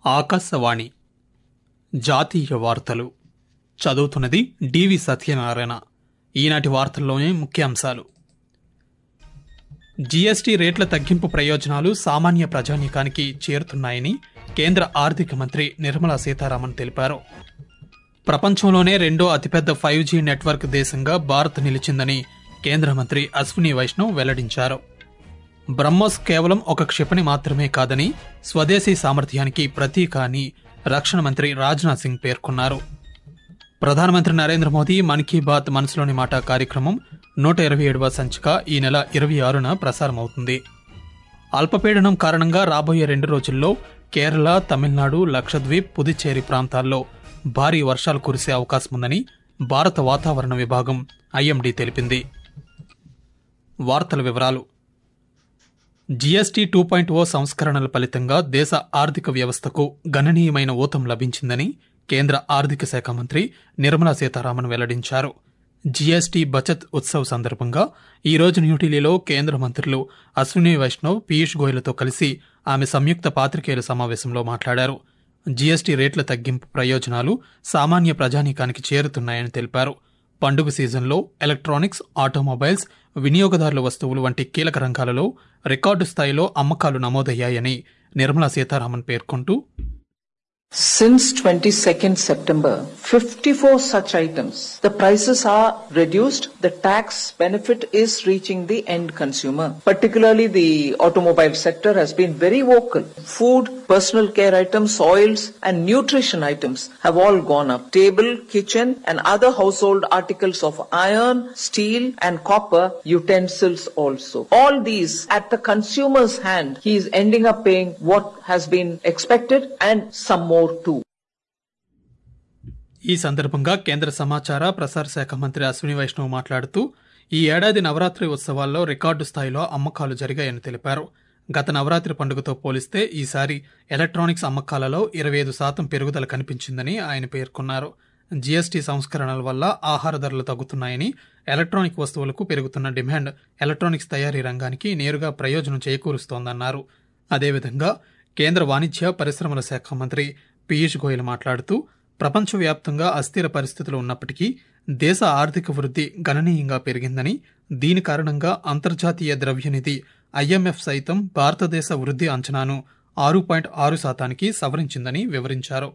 ఆకాశవాణి జాతీయ వార్తలు చదువుతున్నది డివి సత్యనారాయణ ఈనాటి వార్తల్లోనే ముఖ్యాంశాలు జీఎస్టీ రేట్ల తగ్గింపు ప్రయోజనాలు సామాన్య ప్రజానీకానికి చేరుతున్నాయని కేంద్ర ఆర్థిక మంత్రి నిర్మలా సీతారామన్ తెలిపారు ప్రపంచంలోనే రెండో అతిపెద్ద ఫైవ్ జీ నెట్వర్క్ దేశంగా భారత్ నిలిచిందని కేంద్ర మంత్రి అశ్విని వైష్ణవ్ వెల్లడించారు బ్రహ్మోస్ కేవలం ఒక క్షిపణి మాత్రమే కాదని స్వదేశీ సామర్థ్యానికి ప్రతీక అని రక్షణ మంత్రి రాజ్నాథ్ సింగ్ పేర్కొన్నారు ప్రధానమంత్రి నరేంద్ర మోదీ మన్ కీ బాత్ మనసులోని మాట కార్యక్రమం నూట ఇరవై ఏడవ సంచిక ఈ నెల ఇరవై ఆరున ప్రసారమవుతుంది అల్పపీడనం కారణంగా రాబోయే రెండు రోజుల్లో కేరళ తమిళనాడు లక్షద్వీప్ పుదుచ్చేరి ప్రాంతాల్లో భారీ వర్షాలు కురిసే అవకాశం ఉందని భారత వాతావరణ విభాగం ఐఎండీ తెలిపింది వార్తల వివరాలు జీఎస్టీ టూ పాయింట్ ఓ సంస్కరణల ఫలితంగా దేశ ఆర్థిక వ్యవస్థకు గణనీయమైన ఊతం లభించిందని కేంద్ర ఆర్థిక శాఖ మంత్రి నిర్మలా సీతారామన్ వెల్లడించారు జీఎస్టీ బచత్ ఉత్సవ్ సందర్భంగా ఈ రోజు న్యూఢిల్లీలో కేంద్ర మంత్రులు అశ్విని వైష్ణవ్ పీయూష్ గోయలతో కలిసి ఆమె సంయుక్త పాత్రికేయుల సమావేశంలో మాట్లాడారు జీఎస్టీ రేట్ల తగ్గింపు ప్రయోజనాలు సామాన్య ప్రజానీకానికి చేరుతున్నాయని తెలిపారు పండుగ సీజన్లో ఎలక్ట్రానిక్స్ ఆటోమొబైల్స్ వినియోగదారుల వస్తువులు వంటి కీలక రంగాలలో రికార్డు స్థాయిలో అమ్మకాలు నమోదయ్యాయని నిర్మలా సీతారామన్ పేర్కొంటూ Since 22nd September, 54 such items. The prices are reduced. The tax benefit is reaching the end consumer. Particularly the automobile sector has been very vocal. Food, personal care items, oils and nutrition items have all gone up. Table, kitchen and other household articles of iron, steel and copper utensils also. All these at the consumer's hand, he is ending up paying what has been expected and some more too. ఈ సందర్భంగా కేంద్ర సమాచార ప్రసార శాఖ మంత్రి అశ్విని వైష్ణవ్ మాట్లాడుతూ ఈ ఏడాది నవరాత్రి ఉత్సవాల్లో రికార్డు స్థాయిలో అమ్మకాలు జరిగాయని తెలిపారు గత నవరాత్రి పండుగతో పోలిస్తే ఈసారి ఎలక్ట్రానిక్స్ అమ్మకాలలో ఇరవై ఐదు శాతం పెరుగుదల కనిపించిందని ఆయన పేర్కొన్నారు జీఎస్టీ సంస్కరణల వల్ల ఆహార ధరలు తగ్గుతున్నాయని ఎలక్ట్రానిక్ వస్తువులకు పెరుగుతున్న డిమాండ్ ఎలక్ట్రానిక్స్ తయారీ రంగానికి నేరుగా ప్రయోజనం చేకూరుస్తోందన్నారు అదేవిధంగా కేంద్ర వాణిజ్య పరిశ్రమల శాఖ మంత్రి పీయూష్ గోయల్ మాట్లాడుతూ ప్రపంచవ్యాప్తంగా అస్థిర పరిస్థితులు ఉన్నప్పటికీ దేశ ఆర్థిక వృద్ధి గణనీయంగా పెరిగిందని దీని కారణంగా అంతర్జాతీయ ద్రవ్యనిధి ఐఎంఎఫ్ సైతం భారతదేశ వృద్ధి అంచనాను ఆరు పాయింట్ ఆరు శాతానికి సవరించిందని వివరించారు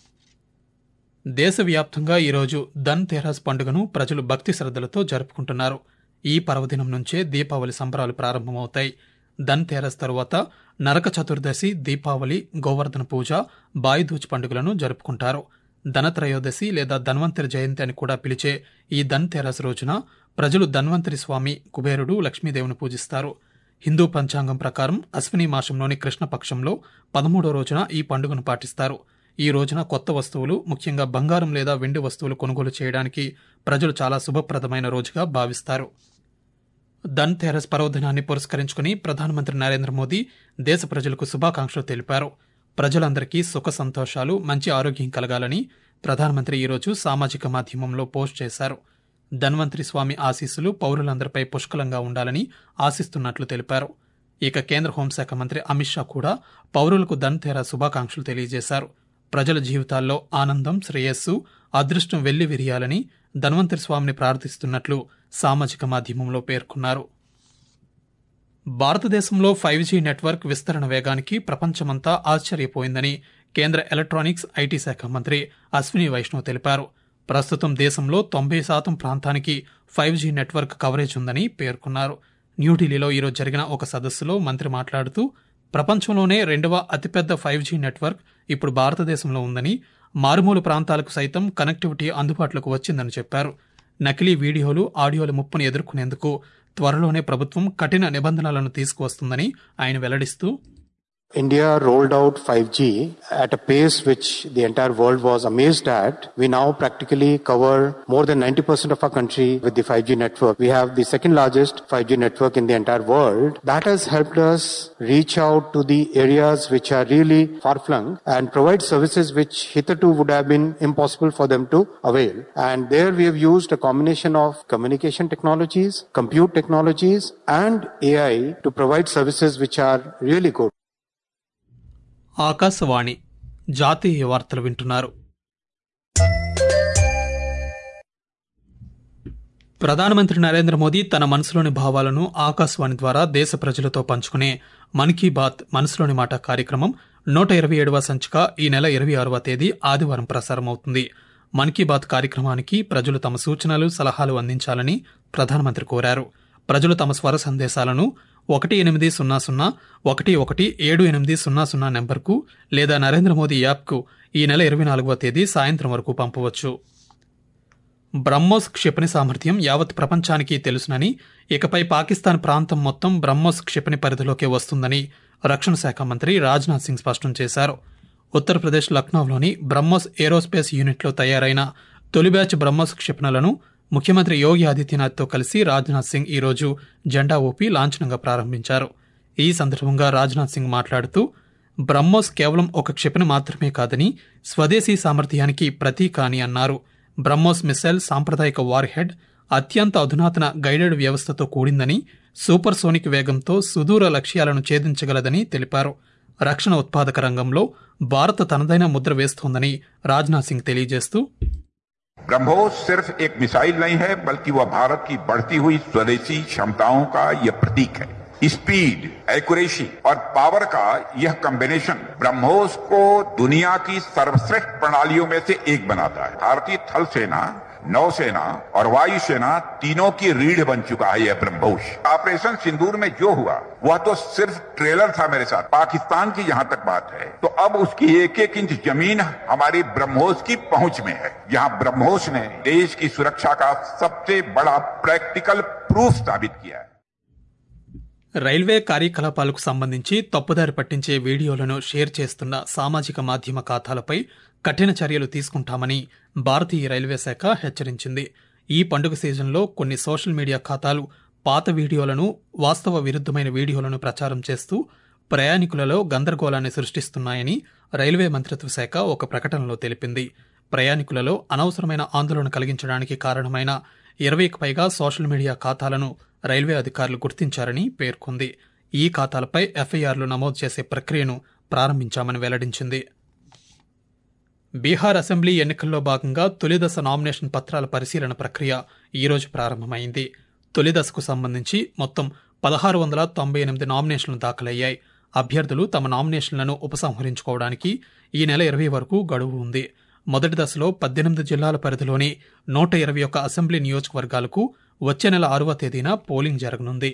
దేశవ్యాప్తంగా ఈరోజు ధన్ తెరాస్ పండుగను ప్రజలు భక్తి శ్రద్ధలతో జరుపుకుంటున్నారు ఈ పర్వదినం నుంచే దీపావళి సంబరాలు ప్రారంభమవుతాయి ధన్ తెరస్ తరువాత నరక చతుర్దశి దీపావళి గోవర్ధన పూజ బాయిదూజ్ పండుగలను జరుపుకుంటారు ధనత్రయోదశి లేదా ధన్వంతరి జయంతి అని కూడా పిలిచే ఈ ధన్ తెరస్ రోజున ప్రజలు ధన్వంతరి స్వామి కుబేరుడు లక్ష్మీదేవిని పూజిస్తారు హిందూ పంచాంగం ప్రకారం అశ్విని మాసంలోని కృష్ణపక్షంలో పదమూడో రోజున ఈ పండుగను పాటిస్తారు ఈ రోజున కొత్త వస్తువులు ముఖ్యంగా బంగారం లేదా వెండి వస్తువులు కొనుగోలు చేయడానికి ప్రజలు చాలా శుభప్రదమైన రోజుగా భావిస్తారు ధన్ తెరస్ పర్వదినాన్ని పురస్కరించుకుని ప్రధానమంత్రి నరేంద్ర మోదీ దేశ ప్రజలకు శుభాకాంక్షలు తెలిపారు ప్రజలందరికీ సుఖ సంతోషాలు మంచి ఆరోగ్యం కలగాలని ప్రధానమంత్రి ఈరోజు సామాజిక మాధ్యమంలో పోస్ట్ చేశారు ధన్వంతరి స్వామి ఆశీస్సులు పౌరులందరిపై పుష్కలంగా ఉండాలని ఆశిస్తున్నట్లు తెలిపారు ఇక కేంద్ర హోంశాఖ మంత్రి అమిత్ షా కూడా పౌరులకు ధన్ తెరా శుభాకాంక్షలు తెలియజేశారు ప్రజల జీవితాల్లో ఆనందం శ్రేయస్సు అదృష్టం వెళ్లి విరియాలని ధన్వంతరి స్వామిని ప్రార్థిస్తున్నట్లు సామాజిక మాధ్యమంలో పేర్కొన్నారు భారతదేశంలో ఫైవ్ జీ నెట్వర్క్ విస్తరణ వేగానికి ప్రపంచమంతా ఆశ్చర్యపోయిందని కేంద్ర ఎలక్ట్రానిక్స్ ఐటీ శాఖ మంత్రి అశ్విని వైష్ణవ్ తెలిపారు ప్రస్తుతం దేశంలో తొంభై శాతం ప్రాంతానికి ఫైవ్ జీ నెట్వర్క్ కవరేజ్ ఉందని పేర్కొన్నారు న్యూఢిల్లీలో ఈరోజు జరిగిన ఒక సదస్సులో మంత్రి మాట్లాడుతూ ప్రపంచంలోనే రెండవ అతిపెద్ద ఫైవ్ జీ నెట్వర్క్ ఇప్పుడు భారతదేశంలో ఉందని మారుమూల ప్రాంతాలకు సైతం కనెక్టివిటీ అందుబాటులోకి వచ్చిందని చెప్పారు నకిలీ వీడియోలు ఆడియోల ముప్పును ఎదుర్కొనేందుకు త్వరలోనే ప్రభుత్వం కఠిన నిబంధనలను తీసుకువస్తుందని ఆయన వెల్లడిస్తూ India rolled out 5G at a pace which the entire world was amazed at. We now practically cover more than 90% of our country with the 5G network. We have the second largest 5G network in the entire world. That has helped us reach out to the areas which are really far flung and provide services which hitherto would have been impossible for them to avail. And there we have used a combination of communication technologies, compute technologies and AI to provide services which are really good. Akashvani జాతీయ వార్తలు వింటున్నారు ప్రధానమంత్రి నరేంద్ర మోదీ తన మనసులోని భావాలను ఆకాశవాణి ద్వారా దేశ ప్రజలతో పంచుకునే మన్ కీ బాత్ మనసులోని మాట కార్యక్రమం నూట ఇరవై ఏడవ సంచిక ఈ నెల ఇరవై ఆరవ తేదీ ఆదివారం ప్రసారమవుతుంది మన్ కీ బాత్ కార్యక్రమానికి ప్రజలు తమ సూచనలు సలహాలు అందించాలని ప్రధానమంత్రి కోరారు ప్రజలు తమ స్వర సందేశాలను ఒకటి ఎనిమిది సున్నా సున్నా ఒకటి ఒకటి ఏడు ఎనిమిది సున్నా సున్నా నెంబర్కు లేదా నరేంద్ర మోదీ యాప్కు ఈ నెల ఇరవై నాలుగవ తేదీ సాయంత్రం వరకు పంపవచ్చు బ్రహ్మోస్ క్షిపణి సామర్థ్యం యావత్ ప్రపంచానికి తెలుసునని ఇకపై పాకిస్తాన్ ప్రాంతం మొత్తం బ్రహ్మోస్ క్షిపణి పరిధిలోకి వస్తుందని రక్షణ శాఖ మంత్రి రాజ్నాథ్ సింగ్ స్పష్టం చేశారు ఉత్తరప్రదేశ్ లక్నోలోని బ్రహ్మోస్ ఏరోస్పేస్ యూనిట్లో తయారైన తొలి బ్యాచ్ బ్రహ్మోస్ క్షిపణులను ముఖ్యమంత్రి యోగి ఆదిత్యనాథ్తో కలిసి రాజ్నాథ్ సింగ్ ఈరోజు జెండా ఊపి లాంఛనంగా ప్రారంభించారు ఈ సందర్భంగా రాజ్నాథ్ సింగ్ మాట్లాడుతూ బ్రహ్మోస్ కేవలం ఒక క్షిపణి మాత్రమే కాదని స్వదేశీ సామర్థ్యానికి ప్రతీక అని అన్నారు బ్రహ్మోస్ మిసైల్ సాంప్రదాయిక వార్ హెడ్ అత్యంత అధునాతన గైడెడ్ వ్యవస్థతో కూడిందని సూపర్ సోనిక్ వేగంతో సుదూర లక్ష్యాలను ఛేదించగలదని తెలిపారు రక్షణ ఉత్పాదక రంగంలో భారత్ తనదైన ముద్ర వేస్తోందని రాజ్నాథ్ సింగ్ తెలియజేస్తూ ब्रह्मोस सिर्फ एक मिसाइल नहीं है बल्कि वह भारत की बढ़ती हुई स्वदेशी क्षमताओं का यह प्रतीक है स्पीड एक्यूरेसी और पावर का यह कॉम्बिनेशन ब्रह्मोस को दुनिया की सर्वश्रेष्ठ प्रणालियों में से एक बनाता है भारतीय थल सेना नौसेना और वायुसेना तीनों की रीढ़ बन चुका है यह ब्रह्मोस ऑपरेशन सिंदूर में जो हुआ वह तो सिर्फ ट्रेलर था मेरे साथ पाकिस्तान की जहां तक बात है तो अब उसकी एक एक इंच जमीन हमारी ब्रह्मोस की पहुंच में है जहां ब्रह्मोस ने देश की सुरक्षा का सबसे बड़ा प्रैक्टिकल प्रूफ साबित किया है రైల్వే కార్యకలాపాలకు సంబంధించి తప్పుదారి పట్టించే వీడియోలను షేర్ చేస్తున్న సామాజిక మాధ్యమ ఖాతాలపై కఠిన చర్యలు తీసుకుంటామని భారతీయ రైల్వే శాఖ హెచ్చరించింది ఈ పండుగ సీజన్లో కొన్ని సోషల్ మీడియా ఖాతాలు పాత వీడియోలను వాస్తవ విరుద్ధమైన వీడియోలను ప్రచారం చేస్తూ ప్రయాణికులలో గందరగోళాన్ని సృష్టిస్తున్నాయని రైల్వే మంత్రిత్వ శాఖ ఒక ప్రకటనలో తెలిపింది ప్రయాణికులలో అనవసరమైన ఆందోళన కలిగించడానికి కారణమైన ఇరవైకి పైగా సోషల్ మీడియా ఖాతాలను రైల్వే అధికారులు గుర్తించారని పేర్కొంది ఈ ఖాతాలపై ఎఫ్ఐఆర్లు నమోదు చేసే ప్రక్రియను ప్రారంభించామని వెల్లడించింది బీహార్ అసెంబ్లీ ఎన్నికల్లో భాగంగా తొలిదశ నామినేషన్ పత్రాల పరిశీలన ప్రక్రియ ఈరోజు ప్రారంభమైంది తొలిదశకు సంబంధించి మొత్తం పదహారు వందల తొంభై ఎనిమిది నామినేషన్లు దాఖలయ్యాయి అభ్యర్థులు తమ నామినేషన్లను ఉపసంహరించుకోవడానికి ఈ నెల ఇరవై వరకు గడువు ఉంది మొదటి దశలో పద్దెనిమిది జిల్లాల పరిధిలోని నూట ఇరవై ఒక్క అసెంబ్లీ నియోజకవర్గాలకు వచ్చే నెల ఆరవ తేదీన పోలింగ్ జరగనుంది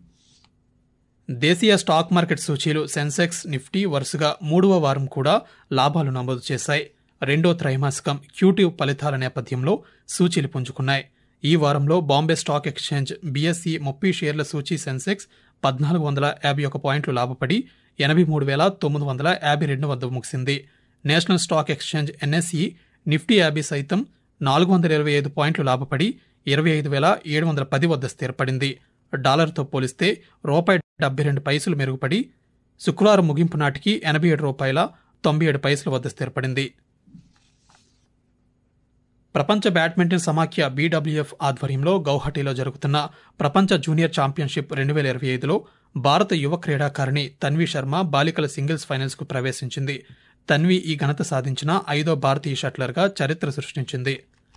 దేశీయ స్టాక్ మార్కెట్ సూచీలు సెన్సెక్స్ నిఫ్టీ వరుసగా మూడవ వారం కూడా లాభాలు నమోదు చేశాయి రెండో త్రైమాసికం క్యూటివ్ ఫలితాల నేపథ్యంలో సూచీలు పుంజుకున్నాయి ఈ వారంలో బాంబే స్టాక్ ఎక్స్చేంజ్ బీఎస్ఈ ముప్పై షేర్ల సూచీ సెన్సెక్స్ పద్నాలుగు వందల యాభై ఒక పాయింట్లు లాభపడి ఎనభై మూడు వేల తొమ్మిది వందల యాభై రెండు వద్ద ముగిసింది National Stock Exchange NSE Nifty యాభై సైతం నాలుగు వందల ఇరవై ఐదు పాయింట్లు లాభపడి ఇరవై ఐదు వేల ఏడు వందల పది వద్ద స్థిరపడింది డాలర్తో పోలిస్తే రూపాయి డెబ్బై రెండు పైసలు మెరుగుపడి శుక్రవారం ముగింపు నాటికి ఎనభై ఏడు రూపాయల తొంభై ఏడు పైసల వద్ద స్థిరపడింది ప్రపంచ బ్యాడ్మింటన్ సమాఖ్య బీడబ్ల్యూఎఫ్ ఆధ్వర్యంలో గౌహటిలో జరుగుతున్న ప్రపంచ జూనియర్ ఛాంపియన్షిప్ రెండు వేల ఇరవై ఐదులో భారత యువ క్రీడాకారిణి తన్వి శర్మ బాలికల సింగిల్స్ ఫైనల్స్ కు ప్రవేశించింది తన్వి ఈ ఘనత సాధించిన ఐదో భారతీయ షట్లర్గా చరిత్ర సృష్టించింది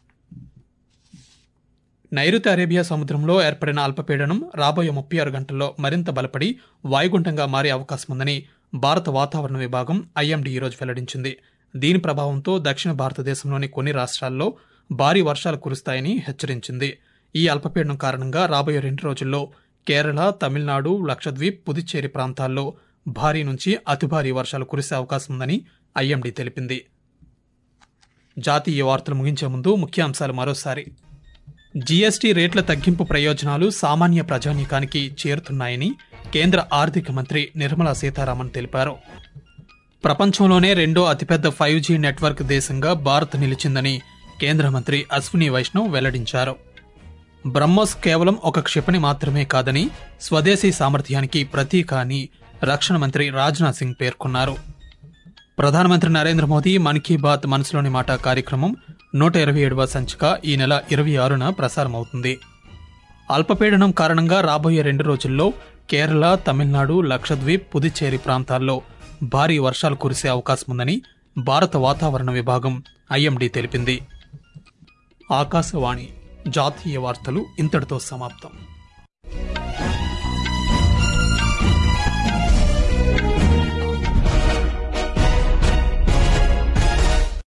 నైరుతి అరేబియా సముద్రంలో ఏర్పడిన అల్పపీడనం రాబోయే ముప్పై ఆరు గంటల్లో మరింత బలపడి వాయుగుండంగా మారే అవకాశం ఉందని భారత వాతావరణ విభాగం ఐఎండీ ఈరోజు వెల్లడించింది దీని ప్రభావంతో దక్షిణ భారతదేశంలోని కొన్ని రాష్ట్రాల్లో భారీ వర్షాలు కురుస్తాయని హెచ్చరించింది ఈ అల్పపీడనం కారణంగా రాబోయే రెండు రోజుల్లో కేరళ తమిళనాడు లక్షద్వీప్ పుదుచ్చేరి ప్రాంతాల్లో భారీ నుంచి అతి భారీ వర్షాలు కురిసే అవకాశం ఉందని ఐఎండీ తెలిపింది జాతీయ వార్తలు ముగించే ముందు ముఖ్యాంశాలు మరోసారి జీఎస్టీ రేట్ల తగ్గింపు ప్రయోజనాలు సామాన్య ప్రజానీకానికి చేరుతున్నాయని కేంద్ర ఆర్థిక మంత్రి నిర్మలా సీతారామన్ తెలిపారు ప్రపంచంలోనే రెండో అతిపెద్ద ఫైవ్ జీ నెట్వర్క్ దేశంగా భారత్ నిలిచిందని కేంద్ర మంత్రి అశ్విని వైష్ణవ్ వెల్లడించారు బ్రహ్మోస్ కేవలం ఒక క్షిపణి మాత్రమే కాదని స్వదేశీ సామర్థ్యానికి ప్రతీక అని రక్షణ మంత్రి రాజ్నాథ్ సింగ్ పేర్కొన్నారు ప్రధానమంత్రి నరేంద్ర మోదీ మన్ కీ బాత్ మనసులోని మాట కార్యక్రమం నూట ఇరవై ఏడవ సంచిక ఈ నెల ఇరవై ఆరున ప్రసారమవుతుంది అల్పపీడనం కారణంగా రాబోయే రెండు రోజుల్లో కేరళ తమిళనాడు లక్షద్వీప్ పుదుచ్చేరి ప్రాంతాల్లో భారీ వర్షాలు కురిసే అవకాశం ఉందని భారత వాతావరణ విభాగం ఐఎండీ తెలిపింది ఆకాశవాణి జాతీయ వార్తలు ఇంతటితో సమాప్తం